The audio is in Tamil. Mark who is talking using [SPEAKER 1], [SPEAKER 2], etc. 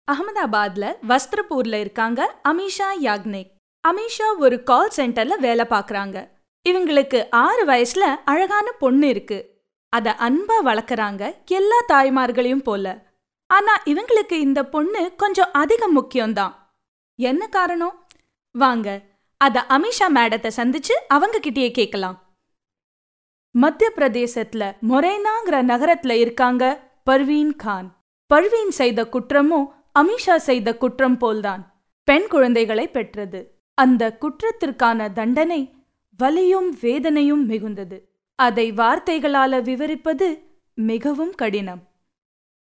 [SPEAKER 1] அகமதாபாத்ல வஸ்திரப்பூர்ல இருக்காங்க அமீஷா யாக்னிக் அமீஷா ஒரு கால் சென்டர்ல வேலை பார்க்கறாங்க இவங்களுக்கு ஆறு வயசுல அழகான பொண்ணு இருக்கு அத அன்பா வளர்க்கறாங்க எல்லா தாய்மார்களையும் போல ஆனா இவங்களுக்கு இந்த பொண்ணு கொஞ்சம் அதிக முக்கியம்தான் என்ன காரணம் வாங்க அத அமிஷா மேடத்தை சந்திச்சு அவங்க கிட்டயே கேட்கலாம் மத்திய பிரதேசத்துல மொரேனாங்கிற நகரத்துல இருக்காங்க பர்வீன் கான் பர்வீன் செய்த குற்றமும் அமிஷா செய்த குற்றம் போல்தான் பெண் குழந்தைகளை பெற்றது அந்த குற்றத்திற்கான தண்டனை வலியும் வேதனையும் மிகுந்தது அதை வார்த்தைகளால விவரிப்பது மிகவும் கடினம்